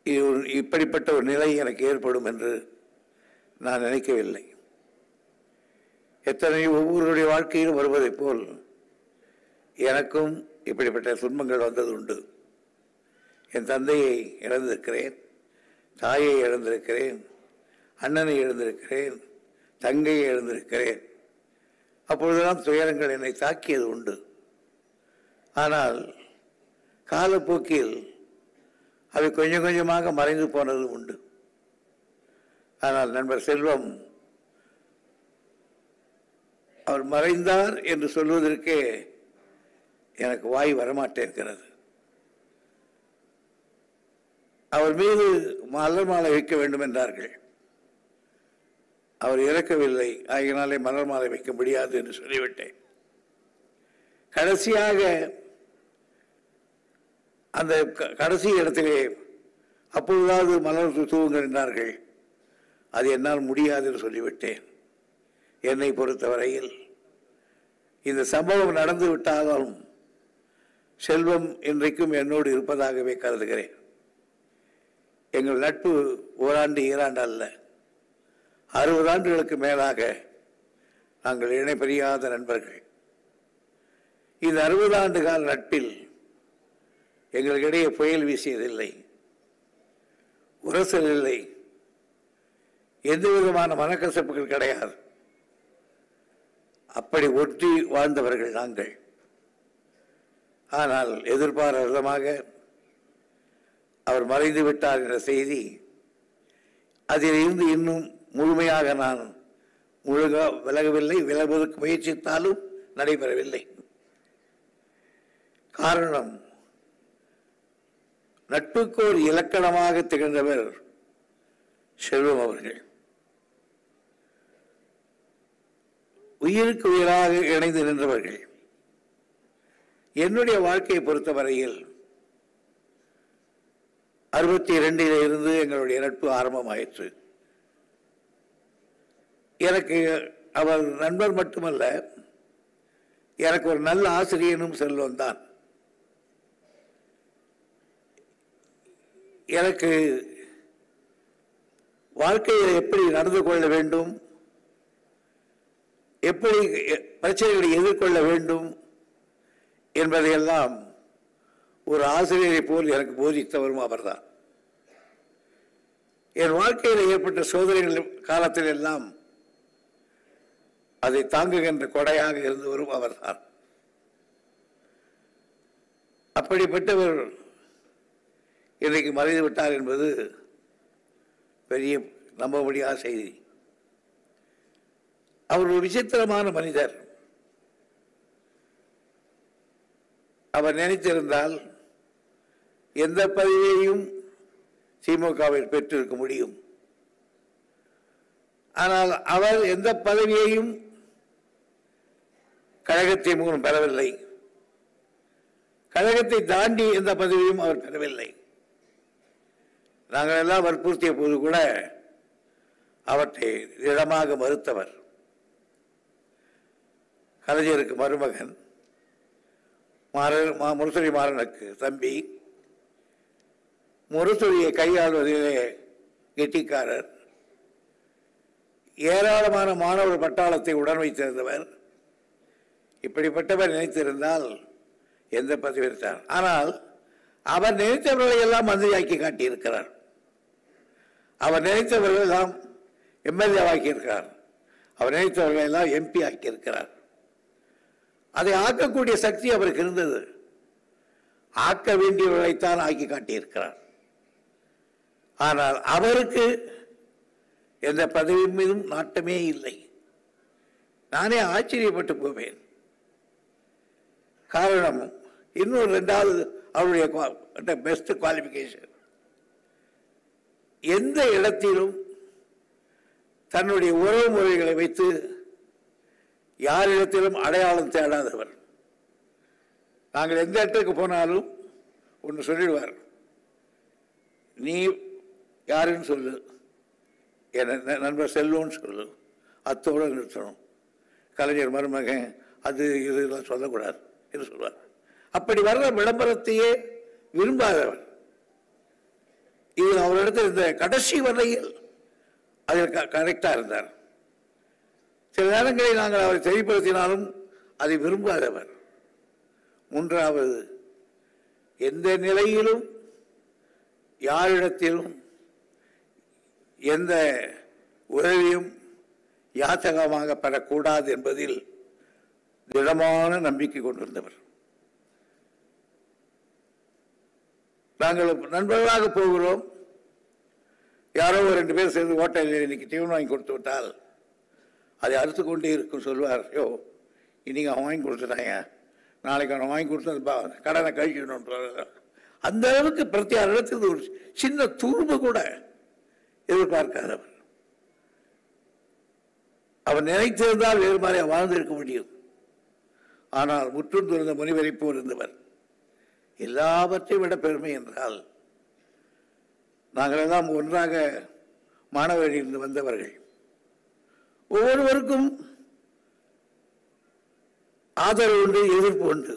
இது ஒரு- இப்படிப்பட்ட ஒரு நிலை எனக்கு ஏற்படும் என்று நான் நினைக்கவில்லை எத்தனை ஒவ்வொருடைய வாழ்க்கையிலும் வருவதைப் போல் எனக்கும் இப்படிப்பட்ட துன்பங்கள் வந்தது உண்டு என் தந்தையை இழந்திருக்கிறேன் தாயை இழந்திருக்கிறேன் அண்ணனை இழந்திருக்கிறேன் தங்கையை இழந்திருக்கிறேன் அப்பொழுதெல்லாம் துயரங்கள் என்னை தாக்கியது உண்டு ஆனால் காலப்போக்கில் அவை கொஞ்சம் கொஞ்சமாக மறைந்து போனது உண்டு ஆனால் நண்பர் செல்வம் அவர் மறைந்தார் என்று சொல்வதற்கே எனக்கு வாய் வரமாட்டேங்கிறது அவர் மீது மலர் மாலை வைக்க வேண்டும் என்றார்கள் அவர் இறக்கவில்லை ஆகினாலே மலர் மாலை வைக்க முடியாது என்று சொல்லிவிட்டேன் கடைசியாக அந்த க- கடைசி இடத்திலே அப்பொழுதாவது மலர் தூ- தூவுங்கள் என்றார்கள் அது என்னால் முடியாது என்று சொல்லிவிட்டேன் என்னை பொறுத்தவரையில் இந்த சம்பவம் நடந்து விட்டாலும் செல்வம் இன்றைக்கும் என்னோடு இருப்பதாகவே கருதுகிறேன் எங்கள் நட்பு ஓராண்டு ஈராண்டு அல்ல அறுபது ஆண்டுகளுக்கு மேலாக நாங்கள் இணை பிரியாத நண்பர்கள் இந்த அறுபது ஆண்டு கால நட்பில் எங்களுக்கிடையே புயல் வீசியதில்லை உரசல் இல்லை எந்த விதமான மனக்கசப்புகள் கிடையாது அப்படி ஒட்டி வாழ்ந்தவர்கள் நாங்கள் ஆனால் எதிர்பாராத விதமாக அவர் மறைந்து விட்டார் என்ற செய்தி அதிலிருந்து இன்னும் முழுமையாக நான் முழுக விலகவில்லை விலகுவதற்கு முயற்சித்தாலும் நடைபெறவில்லை காரணம் நட்புக்கு ஒரு இலக்கணமாக திகழ்ந்தவர் செல்வம் அவர்கள் உயிருக்கு உயிராக இணைந்து நின்றவர்கள் என்னுடைய வாழ்க்கையை பொறுத்தவரையில் அறுபத்தி இரண்டில் இருந்து எங்களுடைய நட்பு ஆரம்பமாயிற்று எனக்கு அவர் நண்பர் மட்டுமல்ல எனக்கு ஒரு நல்ல ஆசிரியனும் செல்வம் தான் எனக்கு வாழ்க்கையில் எப்படி நடந்து கொள்ள வேண்டும் எப்படி பிரச்சனைகளை எதிர்கொள்ள வேண்டும் என்பதையெல்லாம் ஒரு ஆசிரியரை போல் எனக்கு போதித்தவரும் அவர்தான் என் வாழ்க்கையில் ஏற்பட்ட சோதனைகள் காலத்தில் எல்லாம் அதை தாங்குகின்ற கொடையாக இருந்தவரும் அவர்தான் அப்படிப்பட்டவர் இன்றைக்கு மறைந்து விட்டார் என்பது பெரிய நம்ப முடியாத செய்தி அவர் ஒரு விசித்திரமான மனிதர் அவர் நினைத்திருந்தால் எந்த பதவியையும் திமுகவில் பெற்றிருக்க முடியும் ஆனால் அவர் எந்த பதவியையும் கழகத்தை மூலம் பெறவில்லை கழகத்தை தாண்டி எந்த பதவியும் அவர் பெறவில்லை நாங்கள் எல்லாம் வற்புறுத்திய போது கூட அவற்றை திடமாக மறுத்தவர் கலைஞருக்கு மருமகன் மாறன் மா முரசொலி மாறனுக்கு தம்பி முரசொலியை கையாள்வதிலே கெட்டிக்காரர் ஏராளமான மாணவர் பட்டாளத்தை உடன் வைத்திருந்தவர் இப்படிப்பட்டவர் நினைத்திருந்தால் எந்த பதவி இருந்தார் ஆனால் அவர் நினைத்தவர்களை எல்லாம் மந்திரியாக்கி காட்டியிருக்கிறார் அவர் நினைத்தவர்கள் எல்லாம் எம்எல்ஏ ஆக்கியிருக்கிறார் அவர் நினைத்தவர்களை எல்லாம் எம்பி ஆக்கியிருக்கிறார் அதை ஆக்கக்கூடிய சக்தி அவருக்கு இருந்தது ஆக்க வேண்டியவர்களைத்தான் ஆக்கி காட்டியிருக்கிறார் ஆனால் அவருக்கு எந்த பதவி மீதும் நாட்டமே இல்லை நானே ஆச்சரியப்பட்டு போவேன் காரணம் இன்னொரு ரெண்டாவது அவருடைய பெஸ்ட் குவாலிஃபிகேஷன் எந்த இடத்திலும் தன்னுடைய உறவு முறைகளை வைத்து யாரிடத்திலும் அடையாளம் தேடாதவர் நாங்கள் எந்த இடத்துக்கு போனாலும் ஒன்று சொல்லிடுவார் நீ யாருன்னு சொல்லு என் ந- நண்பர் செல்வம்னு சொல்லு அத்தோடு நிறுத்தணும் கலைஞர் மருமகன் அது இது இதெல்லாம் சொல்லக்கூடாது என்று சொல்வார் அப்படி வர்ற விளம்பரத்தையே விரும்பாதவர் இது அவரிடத்தில் இந்த கடைசி வரையில் அதில் கரெக்டாக இருந்தார் சில நேரங்களில் நாங்கள் அவரை தெளிவுபடுத்தினாலும் அதை விரும்பாதவர் மூன்றாவது எந்த நிலையிலும் யாரிடத்திலும் எந்த உதவியும் யாத்தகமாக பெறக்கூடாது என்பதில் திடமான நம்பிக்கை கொண்டிருந்தவர் நாங்கள் நண்பர்களாக போகிறோம் யாரோ ஒரு ரெண்டு பேர் சேர்ந்து ஹோட்டலில் இன்னைக்கு டிஃபன் வாங்கி கொடுத்து விட்டால் அதை அறுத்து கொண்டே இருக்கும் சொல்வார் யோ இன்னைக்கு அவன் வாங்கி கொடுத்துட்டாங்க நாளைக்கு அவன் வாங்கி கொடுத்து அந்த பா- கடனை கழிக்கணுன்ற அந்த அளவுக்கு பிரத்தியார் இடத்துக்கு ஒரு சின்ன துரும்பு கூட எதிர்பார்க்காதவர் அவர் நினைத்திருந்தால் வேறு மாதிரி வாழ்ந்திருக்க முடியும் ஆனால் முற்றும் துறந்த முனிவரை போல் இருந்தவர் எல்லாவற்றையும் விட பெருமை என்றால் நாங்கள் எல்லாம் ஒன்றாக மாணவர்களிலிருந்து வந்தவர்கள் ஒவ்வொருவருக்கும் ஆதரவு உண்டு எதிர்ப்பு உண்டு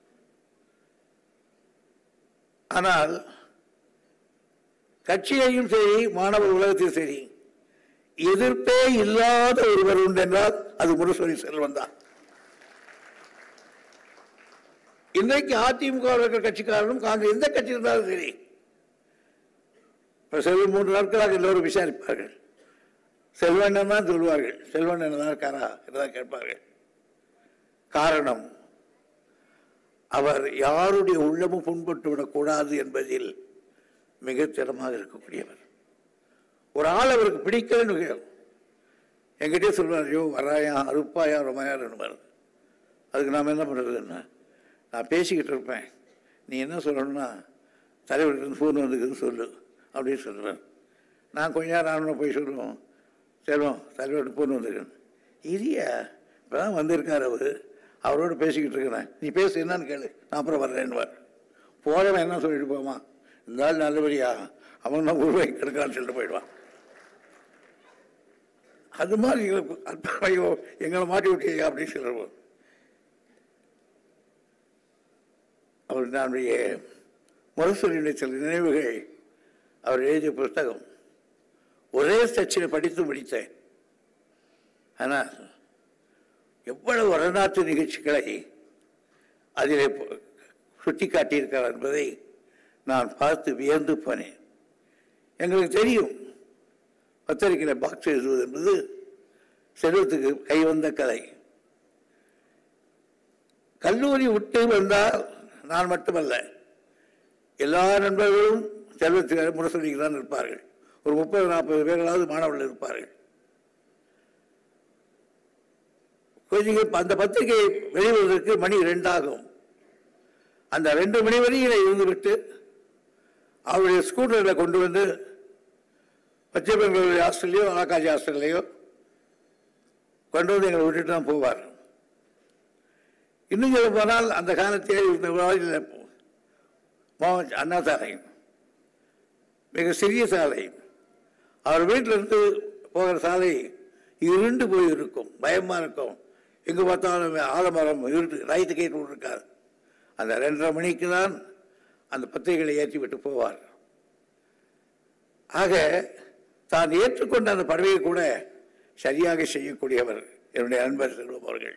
ஆனால் கட்சியையும் சரி மாணவர் உலகத்தையும் சரி எதிர்ப்பே இல்லாத ஒருவர் உண்டு என்றால் அது முரசொலி செல்வன் தான் இன்றைக்கு அதிமுக இருக்கிற கட்சிக்காரரும் காங்கிரஸ் எந்த கட்சி இருந்தாலும் சரி இப்ப செல்வம் மூன்று நாட்களாக எல்லோரும் விசாரிப்பார்கள் செல்வண்ணன் தான் சொல்வார்கள் செல்வண்ணன் தான் இருக்காரா என்றுதான் கேட்பார்கள் காரணம் அவர் யாருடைய உள்ளமும் புண்பட்டு விடக்கூடாது என்பதில் மிக திறமாக இருக்கக்கூடியவர் ஒரு ஆள் அவருக்கு பிடிக்கலன்னு என்கிட்டயே சொல்வார் ஐயோ வராயா அறுப்பாயா ரொமையார் என்பார் அதுக்கு நாம் என்ன பண்ணுறதுன்னா நான் பேசிக்கிட்டு இருப்பேன் நீ என்ன சொல்லணும்னா தலைவருக்கு ஃபோன் வந்துக்குதுன்னு சொல்லு அப்படின்னு சொல்லுவேன் நான் கொஞ்ச நேரம் ஆகணும் போய் சொல்லுவோம் செல்வம் தலைவர்கிட்ட ஃபோன் வந்துருக்கேன் இரியா இப்போ தான் வந்திருக்கார் அவர் அவரோட பேசிக்கிட்டு இருக்கிறேன் நீ பேசு என்னன்னு கேளு நான் அப்புறம் வர்றேன்னுவார் போகிறவன் என்ன சொல்லிட்டு போமா இந்த ஆள் நல்லபடியா அவன் தான் உருவாக்கி கெடுக்கான்னு சொல்லிட்டு போயிடுவான் அது மாதிரி எங்களுக்கு அற்ப- ஐயோ எங்களை மாட்டி விட்டியா அப்படின்னு சொல்லுவோம் அவர் நம்முடைய முரசொலியுடைய சில நினைவுகள் அவர் எழுதிய புஸ்தகம் ஒரே சச்சினை படித்து முடித்தேன் ஆனால் எவ்வளவு வரலாற்று நிகழ்ச்சிகளை அதிலே சுட்டி காட்டியிருக்கிறார் என்பதை நான் பார்த்து வியந்து போனேன் எங்களுக்கு தெரியும் பத்திரிகையில் பாக்ஸ் எழுதுவது என்பது செல்வத்துக்கு கைவந்த கலை கல்லூரி விட்டு வந்தால் நான் மட்டுமல்ல எல்லா நண்பர்களும் செல்வத்தில் முரசொலிக்கு தான் இருப்பார்கள் ஒரு முப்பது நாற்பது பேர்களாவது மாணவர்கள் இருப்பார்கள் கொஞ்சம் அந்த பத்திரிகை வெளிவருவதற்கு மணி ரெண்டாகும் அந்த ரெண்டு மணி வரையில் இருந்துவிட்டு அவருடைய ஸ்கூட்டரில் கொண்டு வந்து பச்சை பெண்களுடைய ஹாஸ்டல்லையோ ஆகாஷ் ஹாஸ்டல்லையோ கொண்டு வந்து எங்களை விட்டுட்டு தான் போவார் இன்னும் சொல்ல போனால் அந்த காலத்தில் இருந்த வாழ்க்கையில் மோ- அண்ணா சாலை மிக சிறிய சாலை அவர் வீட்டில் இருந்து போகிற சாலை இருண்டு போய் இருக்கும் பயமா இருக்கும் எங்க பார்த்தாலும் ஆலமரம் இருட்டு ரைட்டு கேட்டு இருக்காது அந்த ரெண்டரை மணிக்கு தான் அந்த பத்திரிகைகளை ஏற்றி விட்டு போவார் ஆக தான் ஏற்றுக்கொண்ட அந்த பறவையை கூட சரியாக செய்யக்கூடியவர் என்னுடைய நண்பர் செல்வம் அவர்கள்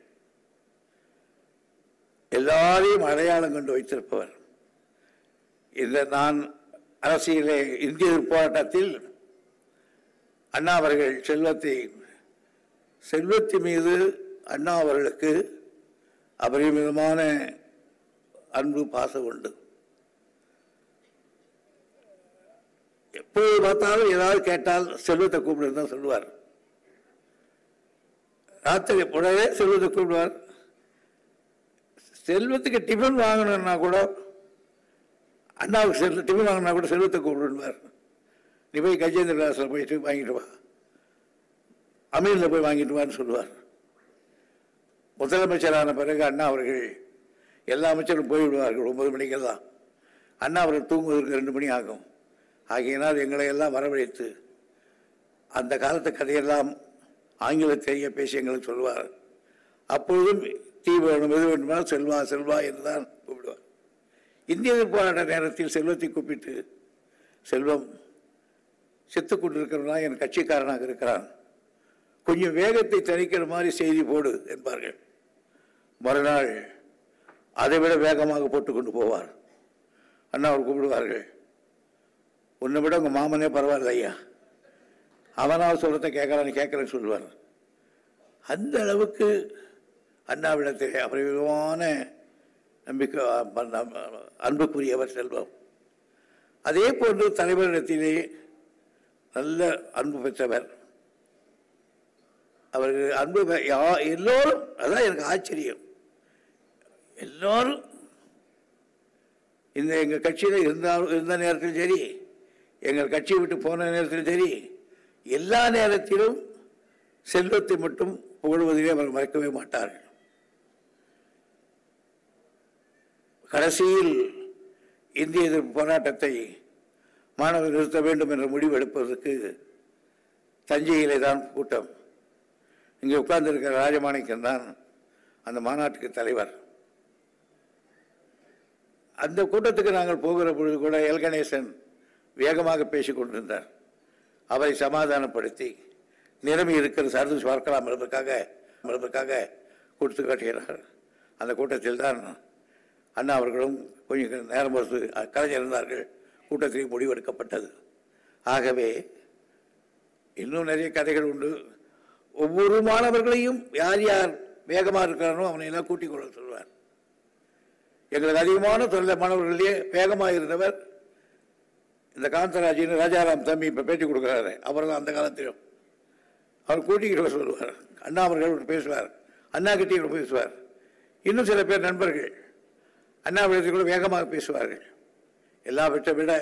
எல்லாரையும் அடையாளம் கொண்டு வைத்திருப்பவர் இந்த நான் அரசியலே இந்திய போராட்டத்தில் அண்ணா அவர்கள் செல்வத்தை செல்வத்தின் மீது அண்ணா அவர்களுக்கு அபரிமிதமான அன்பு பாசம் உண்டு எப்போது பார்த்தாலும் ஏதாவது கேட்டால் செல்வத்தை கூப்பிடுன்னு தான் சொல்லுவார் ராத்திரி உடனே செல்வத்தை கூப்பிடுவார் செல்வத்துக்கு டிஃபன் வாங்கணும்னா கூட அண்ணாவுக்கு செல்வ டிஃபன் வாங்கினா கூட செல்வத்தை கூப்பிடுவார் நீ போய் கஜேந்திர கிளாஸில் போயிட்டு வாங்கிட்டு வா அமீரில் போய் வாங்கிட்டு வான்னு சொல்லுவார் முதலமைச்சரான பிறகு அண்ணா அவர்கள் எல்லா அமைச்சரும் போய்விடுவார்கள் ஒன்பது மணிக்கெல்லாம் அண்ணா அவர்கள் தூங்குவதற்கு ரெண்டு மணி ஆகும் ஆகையினால் எங்களை எல்லாம் வரவழைத்து அந்த காலத்து கதையெல்லாம் ஆங்கில தெரிய பேசி எங்களுக்கு சொல்வார் அப்பொழுதும் டீ வேணும் எது வேண்டுமானால் செல்வா செல்வா என்று தான் கூப்பிடுவார் இந்திய எதிர்ப்பு போராட்ட நேரத்தில் செல்வத்தை கூப்பிட்டு செல்வம் செத்துக் கொண்டிருக்கிறவனா என் கட்சிக்காரனாக இருக்கிறான் கொஞ்சம் வேகத்தை தணிக்கிற மாதிரி செய்தி போடு என்பார்கள் மறுநாள் அதைவிட வேகமாக போட்டு கொண்டு போவார் அண்ணா அவர் கூப்பிடுவார்கள் உன்னை விட உங்கள் மாமனே பரவாயில்ல ஐயா அவனாவது சொல்கிறத கேட்கறான்னு கேட்கறேன்னு சொல்லுவார் அந்த அளவுக்கு அண்ணாவிடத்திலே அபரிவிதமான நம்பிக்கை அன்புக்குரியவர் செல்வம் அதே போன்று தலைவரிடத்திலே நல்ல அன்பு பெற்றவர் அவர்கள் அன்பு பெ- யா- எல்லோரும் அதான் எனக்கு ஆச்சரியம் எல்லோரும் இந்த எங்கள் கட்சியில் இருந்தாலும் இருந்த நேரத்திலும் சரி எங்கள் கட்சியை விட்டு போன நேரத்திலும் சரி எல்லா நேரத்திலும் செல்வத்தை மட்டும் புகழ்வதிலே அவர் மறக்கவே மாட்டார்கள் கடைசியில் இந்திய எதிர்ப்பு போராட்டத்தை மாணவர் நிறுத்த வேண்டும் என்ற முடிவு எடுப்பதற்கு தஞ்சையிலே தான் கூட்டம் இங்கே உட்கார்ந்திருக்கிற ராஜமாணிக்கன் தான் அந்த மாநாட்டுக்கு தலைவர் அந்த கூட்டத்துக்கு நாங்கள் போகிற பொழுது கூட எல் கணேசன் வேகமாக பேசிக் கொண்டிருந்தார் அவரை சமாதானப்படுத்தி நிலைமை இருக்கிற சர்து பார்க்கலாம் என்பதற்காக என்பதற்காக கொடுத்து காட்டுகிறார் அந்த கூட்டத்தில் தான் அண்ணா அவர்களும் கொஞ்சம் நேரம் பொறுத்து கலைஞர் இருந்தார்கள் கூட்டத்தில் முடிவெடுக்கப்பட்டது ஆகவே இன்னும் நிறைய கதைகள் உண்டு ஒவ்வொரு மாணவர்களையும் யார் யார் வேகமாக இருக்கிறானோ அவனை எல்லாம் கூட்டிக் கொள்ள சொல்வார் எங்களுக்கு அதிகமான தொழில மாணவர்களே வேகமாக இருந்தவர் இந்த காந்தராஜின்னு ராஜாராம் தம்பி இப்போ பேட்டி கொடுக்குறாரு அவர் தான் அந்த காலத்திலும் அவர் கூட்டிக்கிட்டு வர சொல்லுவார் அண்ணா அவர்கள் பேசுவார் அண்ணா கிட்டே பேசுவார் இன்னும் சில பேர் நண்பர்கள் அண்ணா விடத்தில் கூட வேகமாக பேசுவார்கள் எல்லாவற்றை விட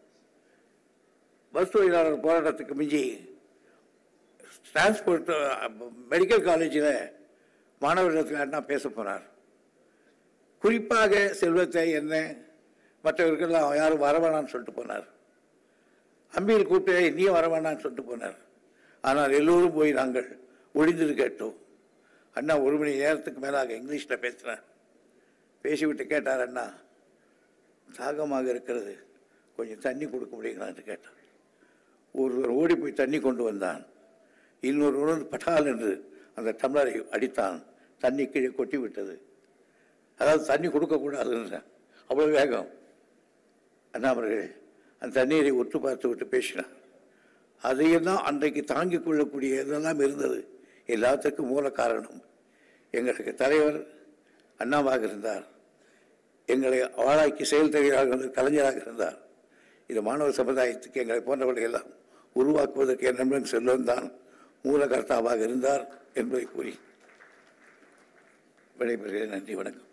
பஸ் தொழிலாளர் போராட்டத்துக்கு மிஞ்சி டிரான்ஸ்போர்ட் மெடிக்கல் காலேஜில் மாணவரிடத்தில் அண்ணா பேச போனார் குறிப்பாக செல்வத்தை என்ன மற்றவர்கள்லாம் யாரும் வரவேணான்னு சொல்லிட்டு போனார் அம்பியில் கூப்பிட்டு நீயும் வரவேணான்னு சொல்லிட்டு போனார் ஆனால் எல்லோரும் போய் நாங்கள் ஒளிந்தது கேட்டோம் அண்ணா ஒரு மணி நேரத்துக்கு மேலாக இங்கிலீஷில் பேசினார் பேசிவிட்டு கேட்டார் அண்ணா தாகமாக இருக்கிறது கொஞ்சம் தண்ணி கொடுக்க முடியுங்களான்னு கேட்டார் ஒருவர் ஓடி போய் தண்ணி கொண்டு வந்தான் இன்னொருவர் வந்து பட்டால் என்று அந்த டம்ளரை அடித்தான் தண்ணி கீழே கொட்டி விட்டது அதாவது தண்ணி கொடுக்கக்கூடாதுன்னு அவ்வளோ வேகம் அண்ணா அவர்கள் அந்த தண்ணீரை உற்று பார்த்து விட்டு பேசினார் அதையும் தான் அன்றைக்கு தாங்கிக் கொள்ளக்கூடிய இதெல்லாம் இருந்தது எல்லாத்துக்கும் மூல காரணம் எங்களுக்கு தலைவர் அண்ணாவாக இருந்தார் எங்களை ஆளாக்கி செயல் தலைவராக கலைஞராக இருந்தார் இது மாணவ சமுதாயத்துக்கு எங்களை போன்றவர்களை எல்லாம் உருவாக்குவதற்கு என் நண்பன் செல்வன் தான் மூலகர்த்தாவாக இருந்தார் என்பதை கூறி விடைபெறுகிறேன் நன்றி வணக்கம்